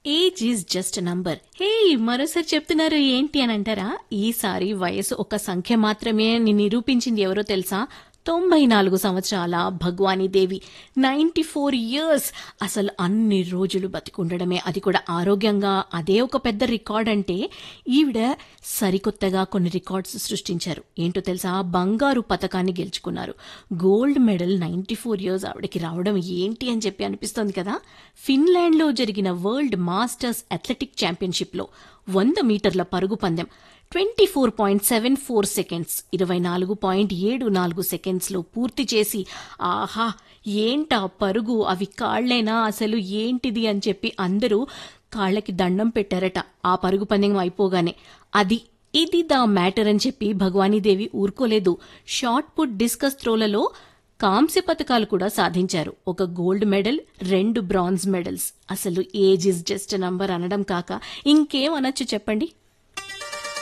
age is just number hey మరోసారి చెప్తున్నారు ఏంటి అని అంటారా ఈసారి వయసు ఒక సంఖ్య మాత్రమే అని నిరూపించింది ఎవరో తెలుసా తొంభై నాలుగు సంవత్సరాల Bhagwani Devi ninety four years అసలు అన్ని రోజులు బతికుండడమే అది కూడా ఆరోగ్యంగా అదే ఒక పెద్ద రికార్డ్ అంటే ఈవిడ సరికొత్తగా కొన్ని రికార్డ్స్ సృష్టించారు ఏంటో తెలుసా బంగారు పథకాన్ని గెలుచుకున్నారు gold medal ninety four years ఆవిడకి రావడం ఏంటి అని చెప్పి అనిపిస్తోంది కదా ఫిన్లాండ్లో జరిగిన వరల్డ్ మాస్టర్స్ అథ్లెటిక్ ఛాంపియన్షిప్లో వంద మీటర్ల పరుగు పందెం twenty four point seven four seconds ఇరవై నాలుగు పాయింట్ ఏడు నాలుగు సెకండ్స్లో పూర్తి చేసి ఆహా ఏంటా పరుగు అవి కాళ్లేనా అసలు ఏంటిది అని చెప్పి అందరూ కాళ్ళకి దండం పెట్టారట ఆ పరుగు పందెం అయిపోగానే అది ఇది దా మ్యాటర్ అని చెప్పి భగవానీదేవి ఊరుకోలేదు షార్ట్ పుట్ డిస్కస్ త్రోలలో కాంస్య పథకాలు కూడా సాధించారు ఒక గోల్డ్ మెడల్ రెండు బ్రాంజ్ మెడల్స్ అసలు ఏజ్ ఇస్ జస్ట్ నంబర్ అనడం కాక ఇంకేం అనొచ్చు చెప్పండి